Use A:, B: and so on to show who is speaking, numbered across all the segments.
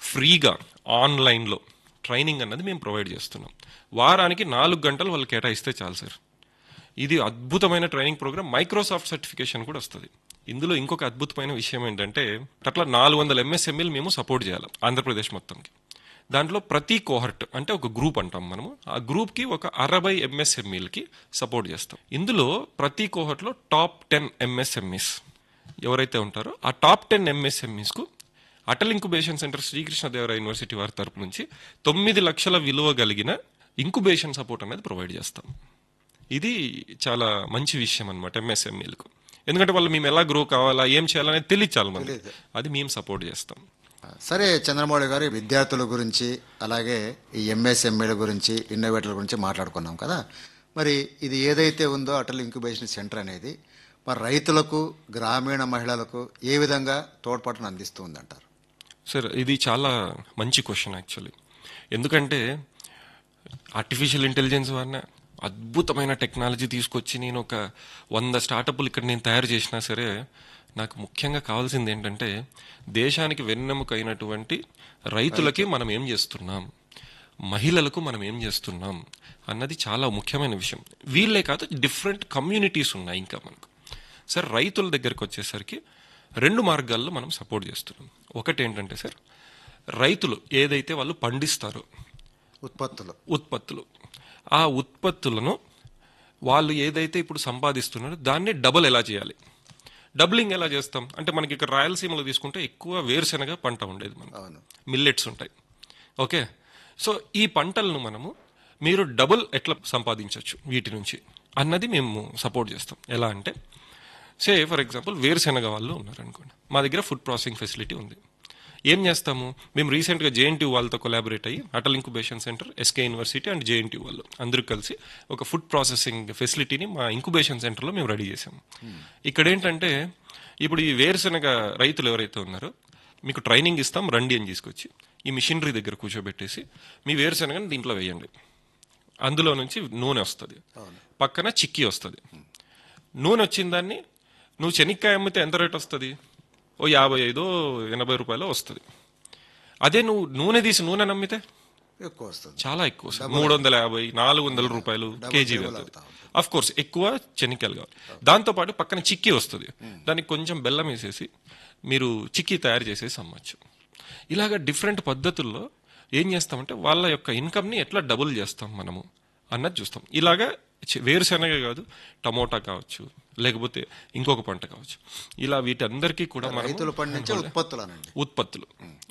A: ఫ్రీగా ఆన్లైన్లో ట్రైనింగ్ అన్నది మేము ప్రొవైడ్ చేస్తున్నాం వారానికి నాలుగు గంటలు వాళ్ళు కేటాయిస్తే చాలు సార్ ఇది అద్భుతమైన ట్రైనింగ్ ప్రోగ్రామ్ మైక్రోసాఫ్ట్ సర్టిఫికేషన్ కూడా వస్తుంది ఇందులో ఇంకొక అద్భుతమైన విషయం ఏంటంటే అట్లా నాలుగు వందల ఎంఎస్ఎంఈలు మేము సపోర్ట్ చేయాలి ఆంధ్రప్రదేశ్ మొత్తంకి దాంట్లో ప్రతి కోహర్ట్ అంటే ఒక గ్రూప్ అంటాం మనము ఆ గ్రూప్కి ఒక అరవై ఎంఎస్ఎంఈలకి సపోర్ట్ చేస్తాం ఇందులో ప్రతి కోహర్ట్లో టాప్ టెన్ ఎంఎస్ఎంఈస్ ఎవరైతే ఉంటారో ఆ టాప్ టెన్ ఎంఎస్ఎంఈస్కు Atal incubation centre Sri Krishnadevaraya university వారి తరపు నుంచి తొమ్మిది లక్షల విలువ కలిగిన ఇంకుబేషన్ సపోర్ట్ అనేది ప్రొవైడ్ చేస్తాం ఇది చాలా మంచి విషయం అనమాట ఎంఎస్ఎంఈలకు ఎందుకంటే వాళ్ళు మేము ఎలా గ్రో కావాలా ఏం చేయాలనేది తెలియచాలి మనకి అది మేము సపోర్ట్ చేస్తాం
B: సరే చంద్రమౌళి గారు విద్యార్థుల గురించి అలాగే ఈ ఎంఎస్ఎంఈల గురించి ఇన్నోవేటర్ల గురించి మాట్లాడుకున్నాం కదా మరి ఇది ఏదైతే ఉందో అటల్ ఇంక్యుబేషన్ సెంటర్ అనేది మరి రైతులకు గ్రామీణ మహిళలకు ఏ విధంగా తోడ్పాటును అందిస్తూ ఉందంటారు
A: సార్ ఇది చాలా మంచి క్వశ్చన్ యాక్చువల్లీ ఎందుకంటే ఆర్టిఫిషియల్ ఇంటెలిజెన్స్ వలన అద్భుతమైన టెక్నాలజీ తీసుకొచ్చి నేను ఒక వంద స్టార్టప్లు ఇక్కడ నేను తయారు చేసినా సరే నాకు ముఖ్యంగా కావాల్సింది ఏంటంటే దేశానికి వెన్నెముకైనటువంటి రైతులకి మనం ఏం చేస్తున్నాం మహిళలకు మనం ఏం చేస్తున్నాం అన్నది చాలా ముఖ్యమైన విషయం వీళ్ళే కాదు డిఫరెంట్ కమ్యూనిటీస్ ఉన్నాయి ఇంకా మనకు సార్ రైతుల దగ్గరకు వచ్చేసరికి రెండు మార్గాల్లో మనం సపోర్ట్ చేస్తున్నాం ఒకటి ఏంటంటే సార్ రైతులు ఏదైతే వాళ్ళు పండిస్తారో
B: ఉత్పత్తులు
A: ఉత్పత్తులు ఆ ఉత్పత్తులను వాళ్ళు ఏదైతే ఇప్పుడు సంపాదిస్తున్నారో దాన్ని డబుల్ ఎలా చేయాలి డబులింగ్ ఎలా చేస్తాం అంటే మనకి ఇక్కడ రాయలసీమలో తీసుకుంటే ఎక్కువ వేరుశెనగ పంట ఉండేది మనకు
B: అవును
A: మిల్లెట్స్ ఉంటాయి ఓకే సో ఈ పంటలను మనము మీరు డబుల్ ఎట్లా సంపాదించవచ్చు వీటి నుంచి అన్నది మేము సపోర్ట్ చేస్తాం ఎలా అంటే సే ఫర్ ఎగ్జాంపుల్ వేరుశెనగ వాళ్ళు ఉన్నారు అనుకోండి మా దగ్గర ఫుడ్ ప్రాసెసింగ్ ఫెసిలిటీ ఉంది ఏం చేస్తాము మేము రీసెంట్గా జేఎన్టీ వాళ్ళతో కొలాబరేట్ అయ్యి Atal incubation centre SK university and JNT వాళ్ళు అందరూ కలిసి ఒక ఫుడ్ ప్రాసెసింగ్ ఫెసిలిటీని మా ఇంకుబేషన్ సెంటర్లో మేము రెడీ చేసాము ఇక్కడ ఏంటంటే ఇప్పుడు ఈ వేరుశెనగ రైతులు ఎవరైతే ఉన్నారో మీకు ట్రైనింగ్ ఇస్తాం రండి అని తీసుకొచ్చి ఈ మిషనరీ దగ్గర కూర్చోబెట్టేసి మీ వేరుశెనగని దీంట్లో వేయండి అందులో నుంచి నూనె వస్తుంది పక్కన చిక్కీ వస్తుంది నూనె వచ్చిన దాన్ని నువ్వు శనక్కాయ అమ్మితే ఎంత రేట్ వస్తుంది ఓ యాభై ఐదో ఎనభై రూపాయలు వస్తుంది అదే నువ్వు నూనె తీసి నూనె నమ్మితే
B: ఎక్కువ వస్తుంది
A: చాలా ఎక్కువ సార్ మూడు వందల యాభై నాలుగు వందల రూపాయలు కేజీ వెళ్తుంది అఫ్ కోర్స్ ఎక్కువ చెనిక్కాయలు కావాలి దాంతో పాటు పక్కన చిక్కీ వస్తుంది దానికి కొంచెం బెల్లం వేసేసి మీరు చిక్కీ తయారు చేసేసి అమ్మచ్చు ఇలాగ డిఫరెంట్ పద్ధతుల్లో ఏం చేస్తామంటే వాళ్ళ యొక్క ఇన్కమ్ని ఎట్లా డబుల్ చేస్తాం మనము అన్నది చూస్తాం ఇలాగా చి- వేరుశెనగ కాదు టమోటా కావచ్చు లేకపోతే ఇంకొక పంట కావచ్చు ఇలా వీటందరికీ కూడా మనం
B: రైతులు పండించే ఉత్పత్తులు అనండి
A: ఉత్పత్తులు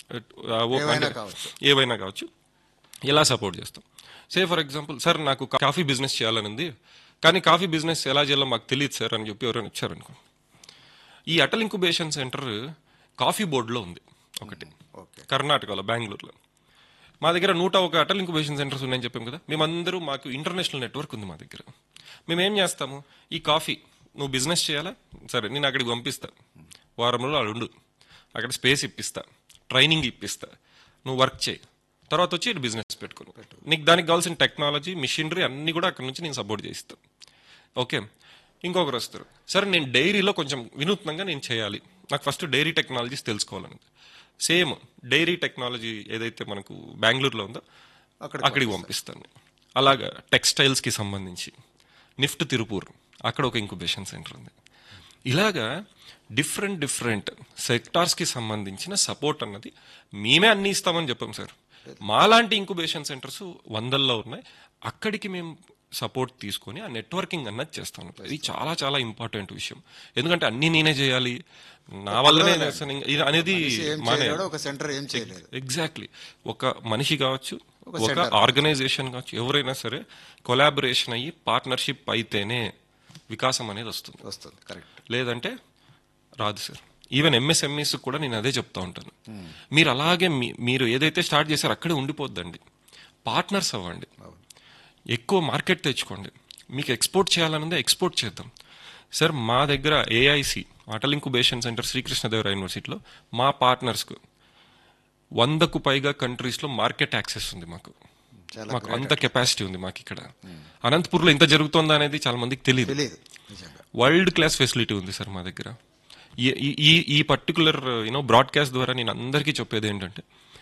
A: ఆ, ఓ-
B: ఏవైనా
A: అంటే
B: కావచ్చు.
A: ఏవైనా కావచ్చు ఎలా సపోర్ట్ చేస్తాం సే ఫర్ ఎగ్జాంపుల్ సార్ నాకు కా- కాఫీ బిజినెస్ చేయాలని ఉంది కానీ కాఫీ బిజినెస్ ఎలా చేయాలో మాకు తెలియదు సార్ అని చెప్పి ఎవరైనా వచ్చారనుకో ఈ అటల్ ఇంకుబేషన్ సెంటర్ కాఫీ బోర్డులో ఉంది ఒకటి
B: ఓకే
A: కర్ణాటకలో బెంగళూరులో మా దగ్గర నూట ఒక అటల్ ఇంకుబేషన్ సెంటర్స్ ఉన్నాయని చెప్పాం కదా మేమందరూ మాకు ఇంటర్నేషనల్ నెట్వర్క్ ఉంది మా దగ్గర మేము ఏం చేస్తాము ఈ కాఫీ నువ్వు బిజినెస్ చేయాలా సరే నేను అక్కడికి పంపిస్తా వారంలో అక్కడ ఉండు అక్కడ స్పేస్ ఇప్పిస్తా ట్రైనింగ్ ఇప్పిస్తా నువ్వు వర్క్ చేయి తర్వాత వచ్చి ఇటు బిజినెస్ పెట్టుకుని నీకు దానికి కావాల్సిన టెక్నాలజీ మిషనరీ అన్ని కూడా అక్కడ నుంచి నేను సపోర్ట్ చేయిస్తాను ఓకే ఇంకొకరు వస్తారు సరే నేను డైరీలో కొంచెం వినూత్నంగా నేను చేయాలి నాకు ఫస్ట్ డైరీ టెక్నాలజీస్ తెలుసుకోవాలని సేమ్ డైరీ టెక్నాలజీ ఏదైతే మనకు బెంగళూరులో ఉందో
B: అక్కడికి
A: అక్కడికి పంపిస్తాను అలాగా టెక్స్టైల్స్కి సంబంధించి నిఫ్ట్ తిరుపూర్ అక్కడ ఒక ఇంక్యుబేషన్ సెంటర్ ఉంది ఇలాగా డిఫరెంట్ డిఫరెంట్ సెక్టార్స్కి సంబంధించిన సపోర్ట్ అన్నది మేమే అన్ని ఇస్తామని చెప్పాం సార్ మాలాంటి ఇంక్యుబేషన్ సెంటర్స్ వందల్లో ఉన్నాయి అక్కడికి మేము సపోర్ట్ తీసుకొని ఆ నెట్వర్కింగ్ అన్నది చేస్తాను ఇది చాలా చాలా ఇంపార్టెంట్ విషయం ఎందుకంటే అన్ని నేనే చేయాలి నా వల్లనే చేస్తాను. ఇది అనేది
B: ఏం
A: మానే
B: చేయలేడు ఒక సెంటర్ ఏం చేయలేదు
A: ఎగ్జాక్ట్లీ ఒక మనిషి కావచ్చు ఒక ఆర్గనైజేషన్ కావచ్చు ఎవరైనా సరే కొలాబరేషన్ అయ్యి పార్ట్నర్షిప్ అయితేనే వికాసం అనేది వస్తుంది
B: వస్తుంది కరెక్ట్
A: లేదంటే రాదు సార్ ఈవెన్ ఎంఎస్ఎంఈస్ కూడా నేను అదే చెప్తా ఉంటాను మీరు అలాగే మీ- మీరు ఏదైతే స్టార్ట్ చేశారో అక్కడే ఉండిపోద్దండి పార్ట్నర్స్ అవ్వండి ఎక్కువ మార్కెట్ తెచ్చుకోండి మీకు ఎక్స్పోర్ట్ చేయాలనుందే ఎక్స్పోర్ట్ చేద్దాం సార్ మా దగ్గర AIC Atal incubation centre Sri Krishnadevaraya యూనివర్సిటీలో మా పార్ట్నర్స్కు వందకు పైగా కంట్రీస్లో మార్కెట్ యాక్సెస్ ఉంది మాకు
B: చాలా
A: మాకు అంత కెపాసిటీ ఉంది మాకు ఇక్కడ అనంతపూర్లో ఇంత జరుగుతుందా అనేది చాలా మందికి తెలియదు
B: తెలియదు నిజంగా
A: వరల్డ్ క్లాస్ ఫెసిలిటీ ఉంది సార్ మా దగ్గర ఈ- ఈ- ఈ ఈ పర్టికులర్ యూనో బ్రాడ్కాస్ట్ ద్వారా నేను అందరికీ చెప్పేది ఏంటంటే